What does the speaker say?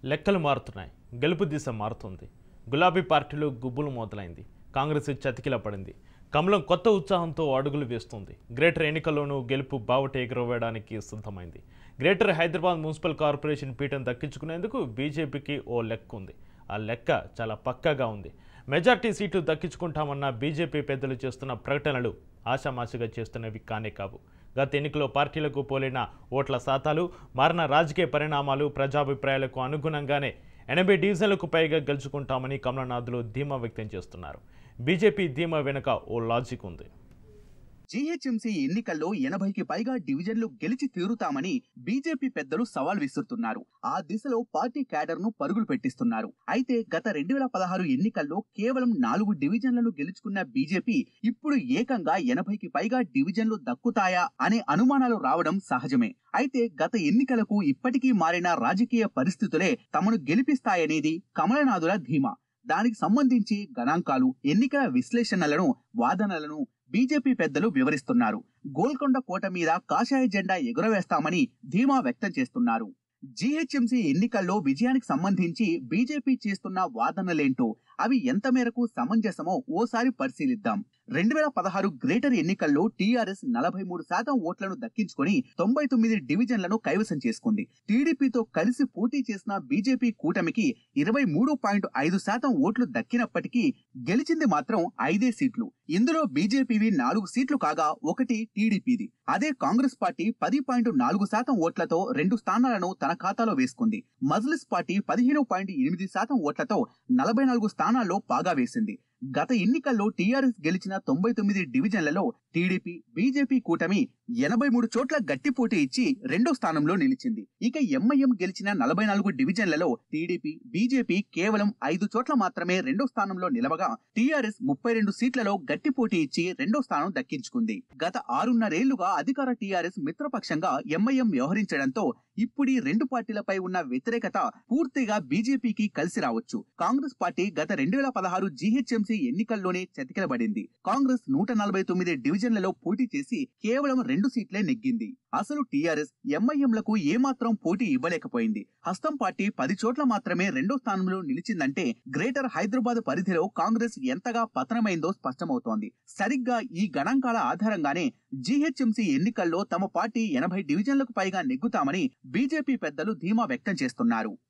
లెక్కలు మారుతున్నాయి గెలుపు దిశ మారుతుంది గులాబీ పార్టీలో గుబ్బులు మొదలైంది కాంగ్రెస్ చతికిల పడింది కమలం కొత్త ఉత్సాహంతో అడుగులు వేస్తుంది గ్రేటర్ ఎన్నికల్లోనూ గెలుపు బావుట ఎగురవేయడానికి సిద్ధమైంది గ్రేటర్ హైదరాబాద్ మున్సిపల్ కార్పొరేషన్ పీఠం దక్కించుకునేందుకు బీజేపీకి ఓ లెక్క ఉంది ఆ లెక్క చాలా పక్కాగా ఉంది మెజార్టీ సీట్లు దక్కించుకుంటామన్న బీజేపీ పెద్దలు చేస్తున్న ప్రకటనలు ఆషామాషిగా చేస్తున్నవి కానే కావు గత ఎన్నికలో పార్టీలకు పోలిన ఓట్ల శాతాలు మారిన రాజకీయ పరిణామాలు ప్రజాభిప్రాయాలకు అనుగుణంగానే ఎనభై డివిజన్లకు పైగా గెలుచుకుంటామని కమలనాథులు ధీమా వ్యక్తం చేస్తున్నారు బీజేపీ ధీమా వెనుక ఓ లాజిక్ ఉంది జీహెచ్ఎంసీ ఎన్నికల్లో ఎనభైకి పైగా డివిజన్లు గెలిచి తీరుతామని బీజేపీ పెద్దలు సవాల్ విసురుతున్నారు ఆ దిశలో పార్టీ క్యాడర్ ను పరుగులు పెట్టిస్తున్నారు అయితే గత రెండు వేల పదహారు ఎన్నికల్లో కేవలం నాలుగు డివిజన్లను గెలుచుకున్న బీజేపీ ఇప్పుడు ఏకంగా ఎనభైకి పైగా డివిజన్లు దక్కుతాయా అనే అనుమానాలు రావడం సహజమే అయితే గత ఎన్నికలకు ఇప్పటికీ మారిన రాజకీయ పరిస్థితులే తమను గెలిపిస్తాయనేది కమలనాథుల ధీమా దానికి సంబంధించి గణాంకాలు ఎన్నికల విశ్లేషణలను వాదనలను బీజేపీ పెద్దలు వివరిస్తున్నారు గోల్కొండ కోట మీద కాషాయ జెండా ఎగురవేస్తామని ధీమా వ్యక్తం చేస్తున్నారు జీహెచ్ఎంసీ ఎన్నికల్లో విజయానికి సంబంధించి బీజేపీ చేస్తున్న వాదనలేంటో అవి ఎంత మేరకు సమంజసమో ఓసారి పరిశీలిద్దాం రెండు వేల పదహారు గ్రేటర్ ఎన్నికల్లో టీఆర్ఎస్ నలభై మూడు శాతం ఓట్లను దక్కించుకొని తొంభై తొమ్మిది డివిజన్లను కైవసం చేసుకుంది టీడీపీతో కలిసి పోటీ చేసిన బీజేపీ కూటమికి ఇరవై మూడు పాయింట్ ఐదు శాతం ఓట్లు దక్కినప్పటికీ గెలిచింది మాత్రం ఐదే సీట్లు ఇందులో బీజేపీవి నాలుగు సీట్లు కాగా ఒకటి టీడీపీది అదే కాంగ్రెస్ పార్టీ పది పాయింట్ నాలుగు శాతం ఓట్లతో రెండు స్థానాలను తన ఖాతాలో వేసుకుంది మజ్లిస్ పార్టీ పదిహేను పాయింట్ ఎనిమిది శాతం ఓట్లతో నలభై నాలుగు స్థానాల్లో పాగా వేసింది గత ఎన్నికల్లో టీఆర్ఎస్ గెలిచిన తొంభై తొమ్మిది డివిజన్లలో టీడీపీ బీజేపీ కూటమి ఎనభై మూడు చోట్ల గట్టి పోటీ ఇచ్చి రెండో స్థానంలో నిలిచింది ఇక ఎంఐఎం గెలిచిన నలభై నాలుగు డివిజన్లలో టీడీపీ బీజేపీ కేవలం ఐదు చోట్ల మాత్రమే రెండో స్థానంలో నిలవగా టీఆర్ఎస్ ముప్పై రెండు సీట్లలో గట్టి పోటీ ఇచ్చి రెండో స్థానం దక్కించుకుంది గత ఆరున్నరేళ్లుగా అధికార టీఆర్ఎస్ మిత్రపక్షంగా ఎంఐఎం వ్యవహరించడంతో ఇప్పుడు ఈ రెండు పార్టీలపై ఉన్న వ్యతిరేకత పూర్తిగా బీజేపీకి కలిసి రావచ్చు కాంగ్రెస్ పార్టీ గత రెండు వేల పదహారు జీహెచ్ఎంసీ ఎన్నికల్లోనే చతికిలబడింది కాంగ్రెస్ నూట నలభై తొమ్మిది డివిజన్లలో పోటీ చేసి కేవలం రెండు సీట్లే నెగ్గింది అసలు టీఆర్ఎస్ ఎంఐఎంలకు ఏమాత్రం పోటీ ఇవ్వలేకపోయింది హస్తం పార్టీ పది చోట్ల మాత్రమే రెండో స్థానంలో నిలిచిందంటే గ్రేటర్ హైదరాబాద్ పరిధిలో కాంగ్రెస్ ఎంతగా పతనమైందో స్పష్టమవుతోంది సరిగ్గా ఈ గణాంకాల ఆధారంగానే జీహెచ్ఎంసీ ఎన్నికల్లో తమ పార్టీ ఎనభై డివిజన్లకు పైగా నెగ్గుతామని బీజేపీ పెద్దలు ధీమా వ్యక్తం చేస్తున్నారు